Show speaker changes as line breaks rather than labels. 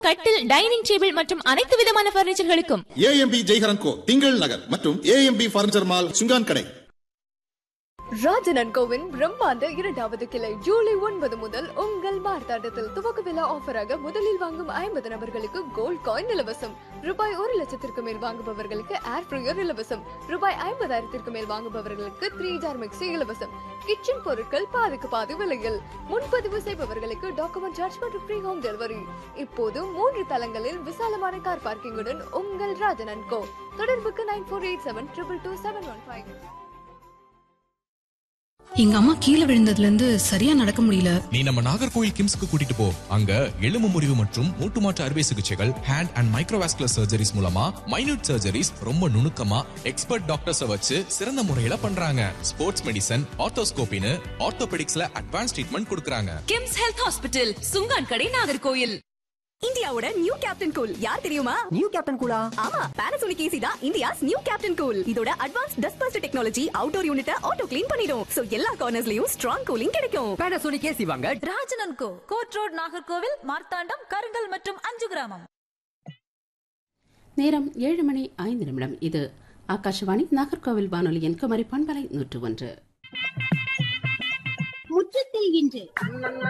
கட்டில் dining table மற்றும் அனைத்து விதமான பர்னிச்சர்களுக்கும்
ஏஎம்பி ஜெய்ஹரன் கோ திங்கள் நகர் மற்றும் ஏஎம்பி பர்னிச்சர் மால் சுங்கான் கடை
ராஜனன் கோவின் பிரம்மாண்ட இரண்டாவது கிளை ஜூலை ஒன்பது முதல் உங்கள் மார்த்தாண்டத்தில் துவக்க விழா ஆஃபராக முதலில் வாங்கும் ஐம்பது நபர்களுக்கு கோல்ட் காயின் இலவசம் ரூபாய் ஒரு லட்சத்திற்கு மேல் வாங்குபவர்களுக்கு ஏர் ஃப்ரையர் இலவசம் ரூபாய் ஐம்பதாயிரத்திற்கு மேல் வாங்குபவர்களுக்கு த்ரீ ஜார் மிக்சி இலவசம் கிச்சன் பொருட்கள் பாதிக்கு பாதி விலையில் முன்பதிவு செய்பவர்களுக்கு டாக்குமெண்ட் சார்ஜ் மற்றும் ஃப்ரீ ஹோம் டெலிவரி இப்போது மூன்று தளங்களில் விசாலமான கார் பார்க்கிங்குடன் உங்கள் ராஜனன் கோ தொடர்புக்கு nine four eight seven triple two seven one five
எங்க அம்மா கீழே விழுந்ததுல இருந்து சரியா நடக்க முடியல
நீ நம்ம நாகர்கோயில் கிம்ஸ்க்கு கூட்டிட்டு போ அங்க எலும்பு முறிவு மற்றும் மூட்டு மாற்று அறுவை சிகிச்சைகள் ஹேண்ட் அண்ட் மைக்ரோவாஸ்குலர் சர்ஜரிஸ் மூலமா மைனூட் சர்ஜரிஸ் ரொம்ப நுணுக்கமா எக்ஸ்பர்ட் டாக்டர்ஸ வச்சு சிறந்த முறையில பண்றாங்க ஸ்போர்ட்ஸ் மெடிசன் ஆர்த்தோஸ்கோபின்னு ஆர்த்தோபெடிக்ஸ்ல அட்வான்ஸ் ட்ரீட்மெண்ட் கொடுக்கறாங்க
கிம்ஸ் ஹெல்த் ஹாஸ்பிட்டல் சுங்கான் கடை நாகர்கோயில் இந்தியாவோட நியூ கேப்டன் கூல் யார் தெரியுமா
நியூ கேப்டன் கூலா
ஆமா பானாசோனிக் ஏசி தான் இந்தியாஸ் நியூ கேப்டன் கூல் இதோட advance dust bust technology outdoor யூனிட்ட ஆட்டோ க்ளீன் பண்ணிடும் சோ எல்லா கார்னர்ஸ்லயும் ஸ்ட்ராங் கூலிங் கிடைக்கும்
பேனாசோனிக் ஏசி வாங்க
Rajanan co court road Nagercoil Marthandam Karungal மற்றும் அஞ்சு கிராமம்
நேரம் ஏழு மணி ஐந்து நிமிடம் இது ஆகாஷவாணி நாகர்கோவில் வானொலியின் குமரி பண்பலை நூற்று ஒன்று
முற்றத்தில் இன்று